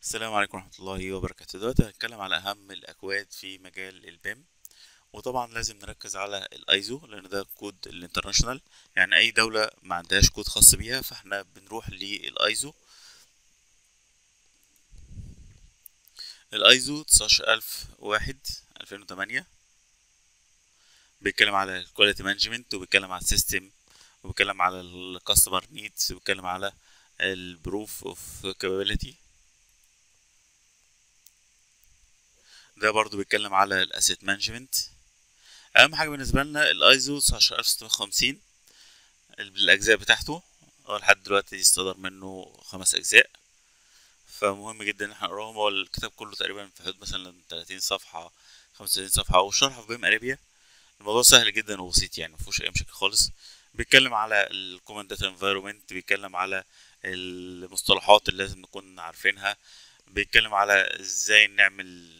السلام عليكم ورحمة الله وبركاته دلوقتي هنتكلم على أهم الأكواد في مجال البيم وطبعا لازم نركز على الايزو لأن ده كود الانترناشونال يعني أي دولة ما عندهاش كود خاص بيها فاحنا بنروح للايزو الايزو 19001 2008 بيتكلم على الكواليتي مانجمنت وبيتكلم على السيستم وبيتكلم على الكاستمر نيدز وبيتكلم على البروف اوف كابابيلتي ده برضو بيتكلم على الاسيت مانجمنت اهم حاجه بالنسبه لنا الايزو 19650 الاجزاء بتاعته هو لحد دلوقتي صدر منه خمس اجزاء فمهم جدا ان احنا نقراهم هو الكتاب كله تقريبا في حدود مثلا 30 صفحه 35 صفحه والشرح في بيم اريبيا الموضوع سهل جدا وبسيط يعني مفيهوش اي مشاكل خالص بيتكلم على الكوماند داتا انفايرمنت بيتكلم على المصطلحات اللي لازم نكون عارفينها بيتكلم على ازاي نعمل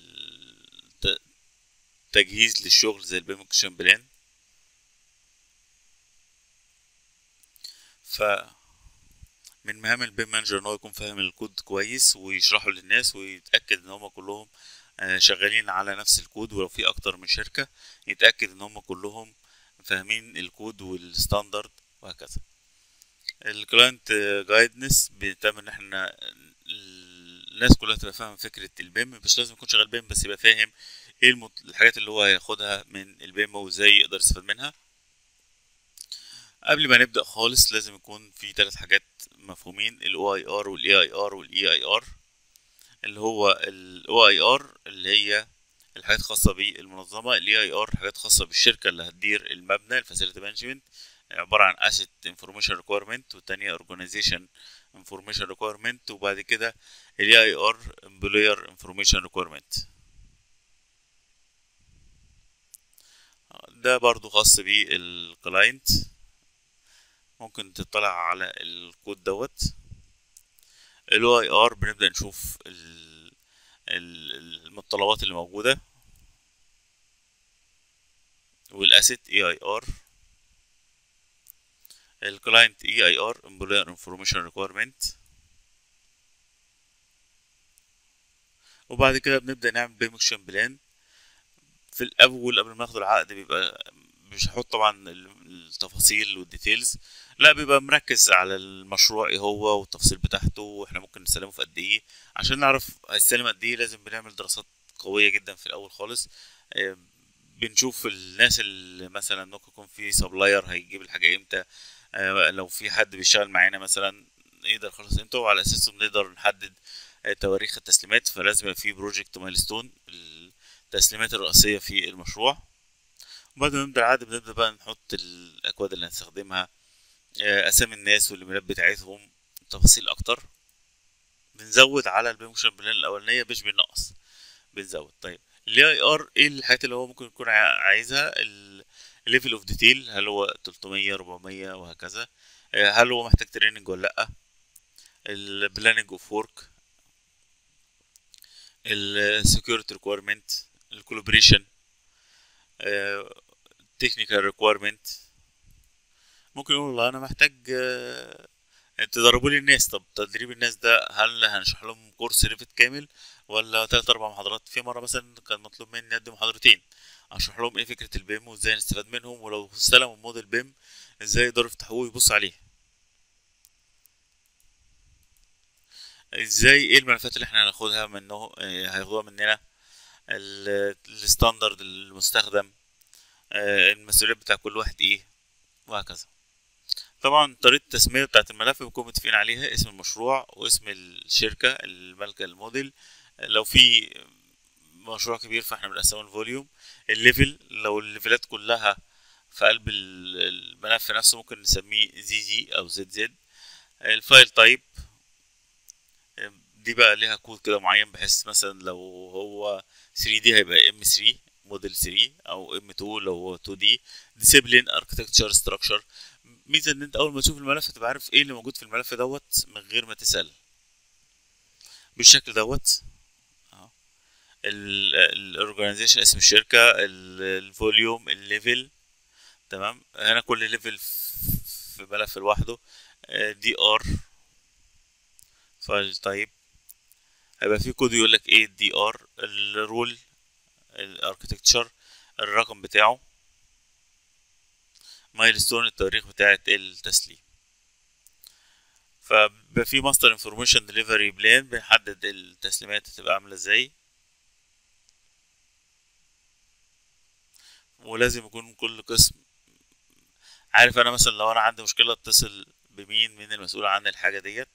تجهيز للشغل زي البيم اكشن بلان ف من مهام البيم مانجر ان هو يكون فاهم الكود كويس ويشرحه للناس ويتاكد ان هم كلهم شغالين على نفس الكود ولو في اكتر من شركه يتاكد ان هم كلهم فاهمين الكود والستاندرد وهكذا الكلاينت جايدنس بيتم ان احنا الناس كلها تبقى فاهمه فكره البيم مش لازم يكون شغال بيم بس يبقى فاهم ايه المت... الحاجات اللي هو هياخدها من البيم وازاي يقدر يستفاد منها قبل ما نبدا خالص لازم يكون في ثلاث حاجات مفهومين الاو اي ار والاي اي ار والاي اي ار اللي هو الاو اي ار اللي هي الحاجات الخاصه بالمنظمه الاي اي ار حاجات خاصه بالشركه اللي هتدير المبنى الفاسيلتي مانجمنت عباره عن اسيت انفورميشن ريكويرمنت والتانية اورجانيزيشن انفورميشن ريكويرمنت وبعد كده الاي اي ار امبلوير انفورميشن ريكويرمنت ده برضو خاص بالكلاينت ممكن تطلع على الكود دوت الاو اي ار بنبدا نشوف المتطلبات اللي موجوده والاسيت اي اي ار الكلاينت اي اي ار امبلوير انفورميشن ريكويرمنت وبعد كده بنبدا نعمل بيم اكشن بلان في الاول قبل ما ناخد العقد بيبقى مش هحط طبعا التفاصيل والديتيلز لا بيبقى مركز على المشروع ايه هو والتفاصيل بتاعته واحنا ممكن نسلمه في قد ايه عشان نعرف هيستلم قد ايه لازم بنعمل دراسات قويه جدا في الاول خالص بنشوف الناس اللي مثلا ممكن يكون في سبلاير هيجيب الحاجه امتى لو في حد بيشتغل معانا مثلا يقدر يخلص امتى وعلى اساسه بنقدر نحدد تواريخ التسليمات فلازم يبقى في بروجكت مايلستون التسليمات الرئيسيه في المشروع وبعد ما نبدا العقد بنبدا بقى نحط الاكواد اللي هنستخدمها اسامي الناس والايميلات بتاعتهم تفاصيل اكتر بنزود على البيموشن بلان الاولانيه مش بنقص بنزود طيب الاي اي ار ايه الحاجات اللي هو ممكن يكون عايزها الليفل اوف ديتيل هل هو 300 400 وهكذا هل هو محتاج تريننج ولا لا البلاننج اوف ورك السكيورتي ريكويرمنت الكولابريشن تكنيكال ريكويرمنت ممكن يقول والله انا محتاج تدربوا لي الناس طب تدريب الناس ده هل هنشرح لهم كورس ريفت كامل ولا ثلاث اربع محاضرات في مره مثلا كان مطلوب مني ادي محاضرتين اشرح لهم ايه فكره البيم وازاي نستفاد منهم ولو استلموا موديل بيم ازاي يقدروا يفتحوه ويبصوا عليه ازاي ايه الملفات اللي احنا هناخدها منه هياخدوها مننا الستاندرد المستخدم المسؤوليات بتاع كل واحد ايه وهكذا طبعا طريقة التسمية بتاعت الملف بنكون متفقين عليها اسم المشروع واسم الشركة المالكة الموديل لو في مشروع كبير فاحنا بنقسمه الفوليوم الليفل لو الليفلات كلها في قلب الملف نفسه ممكن نسميه زي جي او زد زد الفايل تايب دي بقى ليها كود كده معين بحيث مثلا لو هو 3 دي هيبقى ام 3 موديل 3 او ام 2 لو هو 2 دي ديسيبلين اركتكتشر ستراكشر ميزه ان انت اول ما تشوف الملف تبقى عارف ايه اللي موجود في الملف دوت من غير ما تسال بالشكل دوت اهو الاورجانيزيشن اسم الشركه الفوليوم الليفل تمام هنا كل ليفل في ملف لوحده دي ار فايل تايب هيبقى في كود يقول لك ايه دي ار الرول الاركتكتشر الرقم بتاعه مايلستون التاريخ بتاعة التسليم فبيبقى في ماستر انفورميشن ديليفري بلان بنحدد التسليمات هتبقى عاملة ازاي ولازم يكون كل قسم عارف انا مثلا لو انا عندي مشكلة اتصل بمين مين المسؤول عن الحاجة ديت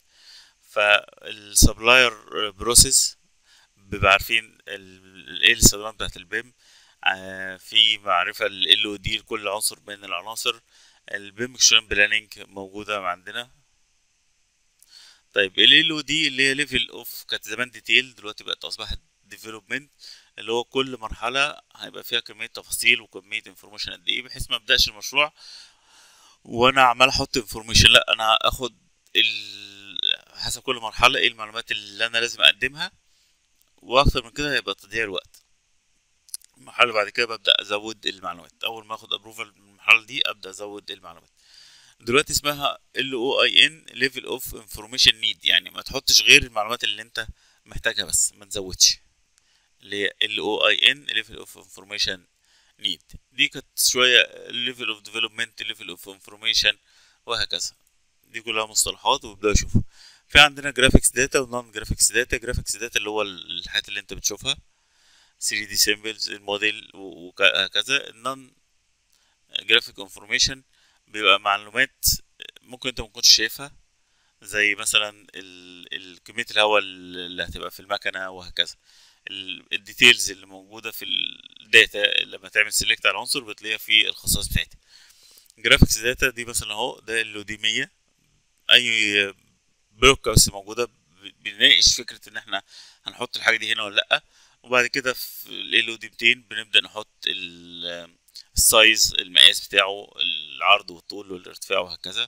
فالسبلاير بروسيس بيبقى عارفين ايه الاستخدامات بتاعت البيم في معرفة ال او دي لكل عنصر من العناصر البيم اكشن بلاننج موجودة عندنا طيب ال او دي اللي هي ليفل اوف كانت زمان ديتيل دلوقتي بقت اصبحت ديفلوبمنت اللي هو كل مرحلة هيبقى فيها كمية تفاصيل وكمية انفورميشن قد ايه بحيث ما ابدأش المشروع وانا عمال احط انفورميشن لا انا اخد ال... حسب كل مرحلة ايه المعلومات اللي انا لازم اقدمها واكتر من كده هيبقى تضييع الوقت المرحلة بعد كده ببدأ ازود المعلومات اول ما اخد ابروفال من المرحلة دي ابدأ ازود المعلومات دلوقتي اسمها ال او اي ان ليفل اوف انفورميشن نيد يعني ما تحطش غير المعلومات اللي انت محتاجها بس ما تزودش اللي هي ال او اي ان ليفل اوف انفورميشن نيد دي كانت شويه ليفل اوف ديفلوبمنت ليفل اوف انفورميشن وهكذا دي كلها مصطلحات وبدأ اشوفها في عندنا جرافيكس داتا ونون جرافيكس داتا جرافيكس داتا اللي هو الحاجات اللي انت بتشوفها 3 دي سيمبلز الموديل وهكذا النون جرافيك انفورميشن بيبقى معلومات ممكن انت مكنتش شايفها زي مثلا كمية الهواء اللي هتبقى في المكنة وهكذا الديتيلز اللي موجودة في الداتا لما تعمل سيلكت على العنصر بتلاقيها في الخصائص بتاعتها جرافيكس داتا دي مثلا اهو ده اللي دي مية اي بلوك بس موجودة بنناقش فكرة ان احنا هنحط الحاجة دي هنا ولا لأ وبعد كده في ال دي 200 بنبدأ نحط السايز المقاس بتاعه العرض والطول والارتفاع وهكذا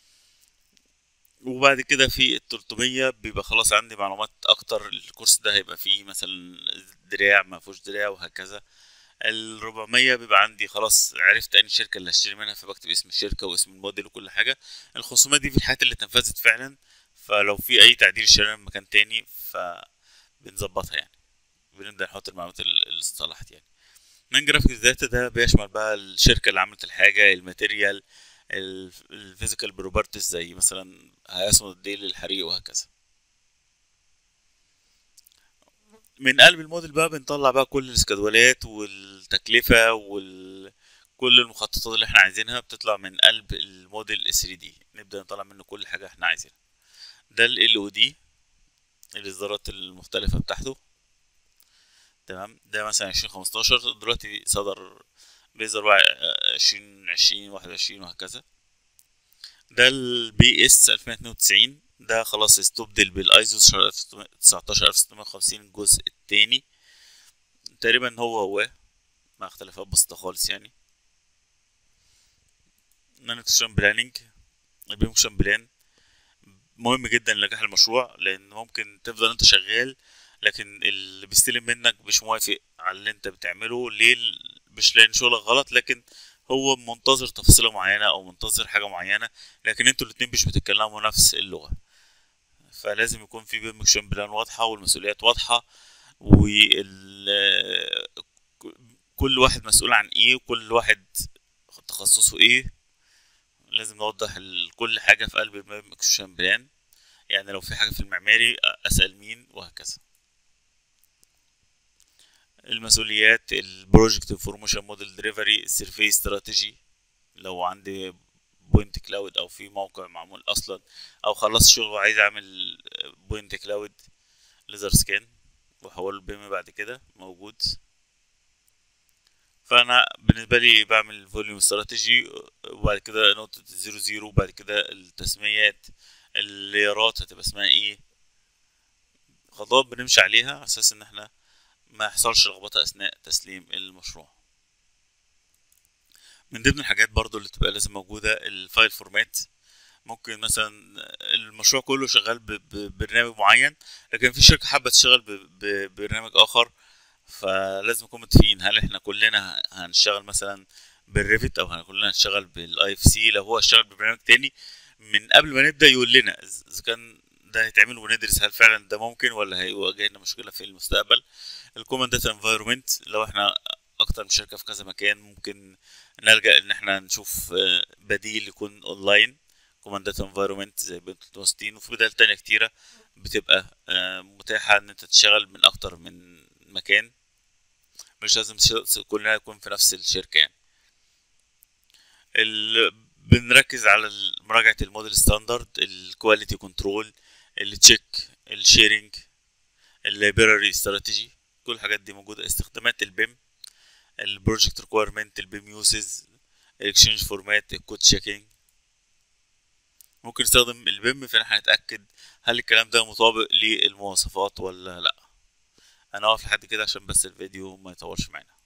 وبعد كده في ال 300 بيبقى خلاص عندي معلومات اكتر الكورس ده هيبقى فيه مثلا دراع ما فيهوش دراع وهكذا ال 400 بيبقى عندي خلاص عرفت اني الشركه اللي هشتري منها فبكتب اسم الشركه واسم الموديل وكل حاجه ال 500 دي في الحاجات اللي اتنفذت فعلا فلو في اي تعديل اشترينا من مكان تاني فبنظبطها يعني بنبدا نحط المعلومات اللي اصطلحت يعني من جرافيكس داتا ده بيشمل بقى الشركه اللي عملت الحاجه الماتيريال الفيزيكال بروبرتيز زي مثلا هيصمد قد ايه للحريق وهكذا من قلب الموديل بقى بنطلع بقى كل الاسكادولات والتكلفة وكل المخططات اللي احنا عايزينها بتطلع من قلب الموديل 3 دي نبدأ نطلع منه كل حاجة احنا عايزينها ده ال او دي الاصدارات المختلفة بتاعته تمام ده مثلا عشرين خمستاشر دلوقتي صدر بيزر عشرين عشرين واحد وعشرين وهكذا ده البي اس الفين اتنين وتسعين ده خلاص استبدل بالايزو تسعتاشر الف ستمية وخمسين الجزء التاني تقريبا هو هو مع اختلافات بسيطة خالص يعني نانكشن بلاننج البيمكشن بلان مهم جدا لنجاح المشروع لان ممكن تفضل انت شغال لكن اللي بيستلم منك مش موافق على اللي انت بتعمله ليه مش لان شغلك غلط لكن هو منتظر تفاصيل معينة او منتظر حاجة معينة لكن انتوا الاتنين مش بتتكلموا نفس اللغة فلازم يكون في بيمكشن بلان واضحة والمسؤوليات واضحة وال كل واحد مسؤول عن ايه وكل واحد تخصصه ايه لازم نوضح كل حاجة في قلب البيمكشن بلان يعني لو في حاجة في المعماري أسأل مين وهكذا المسؤوليات البروجكت انفورميشن موديل دليفري السيرفي استراتيجي لو عندي بوينت كلاود او في موقع معمول اصلا او خلصت شغل وعايز اعمل بوينت كلاود ليزر سكان واحوله البيم بعد كده موجود فانا بالنسبه لي بعمل فوليوم استراتيجي وبعد كده نقطه زيرو زيرو وبعد كده التسميات الليرات هتبقى اسمها ايه خطوات بنمشي عليها على اساس ان احنا ما يحصلش لخبطه اثناء تسليم المشروع من ضمن الحاجات برضو اللي تبقى لازم موجودة الفايل فورمات ممكن مثلا المشروع كله شغال ببرنامج معين لكن في شركة حابة تشتغل ببرنامج آخر فلازم نكون متفقين هل احنا كلنا هنشتغل مثلا بالريفت او كلنا هنشتغل بالاي اف سي لو هو هيشتغل ببرنامج تاني من قبل ما نبدا يقول لنا اذا كان ده هيتعمل وندرس هل فعلا ده ممكن ولا هيواجهنا مشكله في المستقبل الكومن داتا انفايرمنت لو احنا اكتر من شركه في كذا مكان ممكن نلجا ان احنا نشوف آه، بديل يكون اونلاين كومن داتا انفايرمنت زي بنتوستين وفي بدائل تانية كتيره بتبقى آه، متاحه ان انت تشتغل من اكتر من مكان مش لازم ش- كلنا يكون في نفس الشركه يعني ال... بنركز على ال- مراجعة الموديل ستاندرد الكواليتي كنترول التشيك الشيرنج اللايبراري استراتيجي كل الحاجات دي موجودة استخدامات البيم البروجكت ريكويرمنت البيم يوسز الاكسشينج فورمات الكود تشيكينج ممكن نستخدم البيم في ان احنا نتأكد هل الكلام ده مطابق للمواصفات ولا لا انا واقف لحد كده عشان بس الفيديو ما يطولش معانا